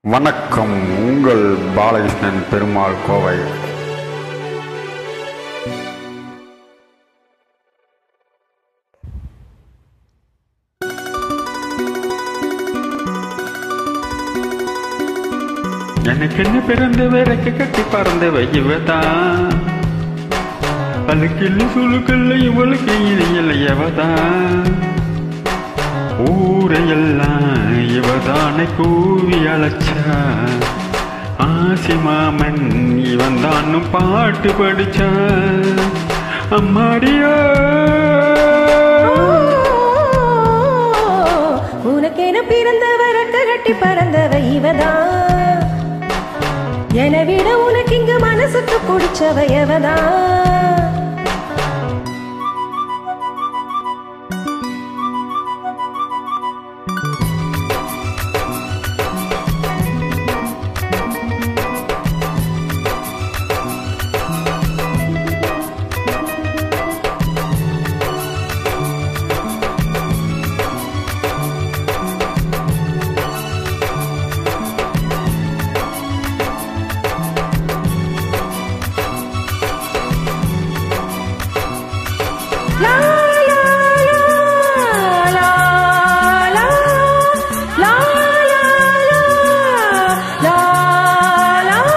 வணக்கம் உங்கள் பாலகிருஷ்ணன் பெருமாள் கோவை எனக்கு என்ன பிறந்தவ ரெக்க கட்டி பறந்தவ இவதான் பழுக்கில்ல சுழுக்கல்ல இவளுக்கு இணையலையவதான் ஊரையெல்லாம் இவதானை கூவி அழைச்சா ஆசி மாமன் இவன் தானும் பாட்டு படிச்சா அம்மாடியோ உனக்கென பிறந்தவர் கட்டி பறந்தவ இவதான் என விட உனக்கு இங்கு மனசுக்கு பிடிச்சவ எவதான் லா, லா, லா, லா, லா, லா, லா, லா, லா, லா.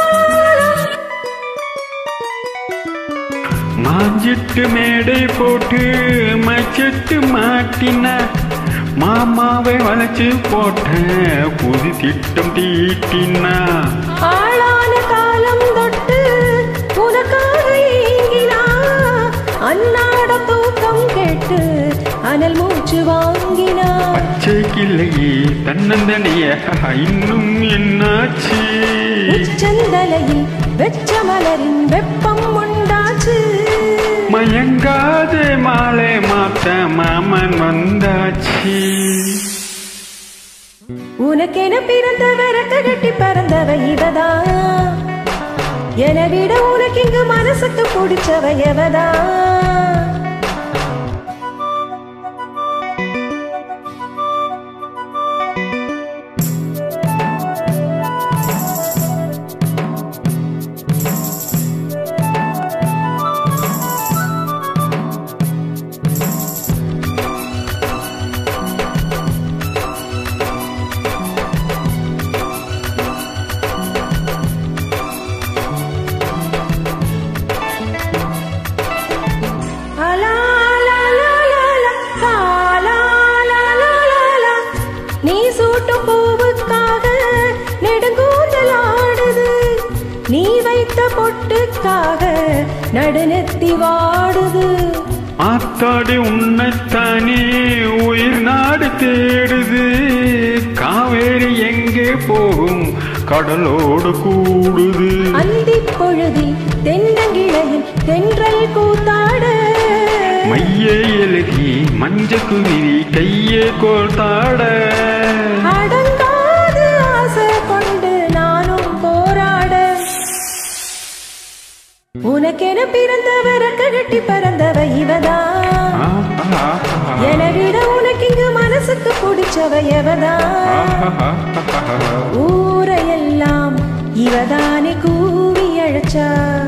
மாஞ்சிட்டு மேடை போட்டு மச்சிட்டு மாட்டின மாமாவை வளைச்சு போட்ட புது திட்டம் தீட்டினா ஆளான காலம் தொட்டு உனக்காக ஏங்கினா அன்னாட தூக்கம் கேட்டு அனல் மூச்சு வாங்கினா பச்சை கிள்ளையே தன்னந்தனிய இன்னும் என்னாச்சு உச்சந்தலையில் வெச்ச மலரின் வெப்பம் உண்டாச்சு மயங்காதே மாலை மாத்த மாமன் வந்தாச்சு உனக்கென பிறந்தவர கட்டி பறந்தவ இவதா என விட உனக்கு இங்கு மனசுக்கு பிடிச்சவ எவதா அலா, லா, லா, லா, லா, லா, லா, லா, லா, லா, லா. நீ சூட்டும் பூவுக்காக நெடுங்கூந்தல் ஆடுது நீ வைத்த பொட்டுக்காக நடுநெத்தி வாடுது ஆத்தாடி உன்னைத்தானே உயிர் நாடு தேடுது காவேரி எங்கே போகும் கடலோடு கூடுது அந்தி பொழுதில் தென்னங்கிளையில் தென்றல் கூத்தாட மையே எழுதி மஞ்ச குருவி கையே கோர்த்தாட அடங்காது ஆசை கொண்டு நானும் போராட உனக்கென பிறந்தவர கட்டி பறந்தவ இவதா என விட உனக்கு இங்கு மனசுக்கு பிடிச்சவ எவதா ஊரையெல்லாம் இவதானே கூவி அழைச்சா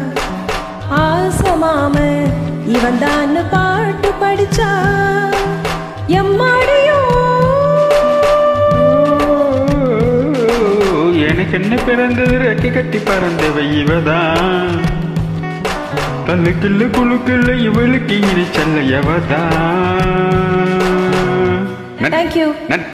ஆசமாம இவன் தான் பாட்டு படிச்சா எம்மாடியோ எனக்கு என்ன பிறந்தது ரெக்கை கட்டி பறந்தவ இவதான் தள்ளுக்கில்ல குழுக்கில்ல இவளுக்கு இனி செல்ல எவதான் தேங்க்யூ நன்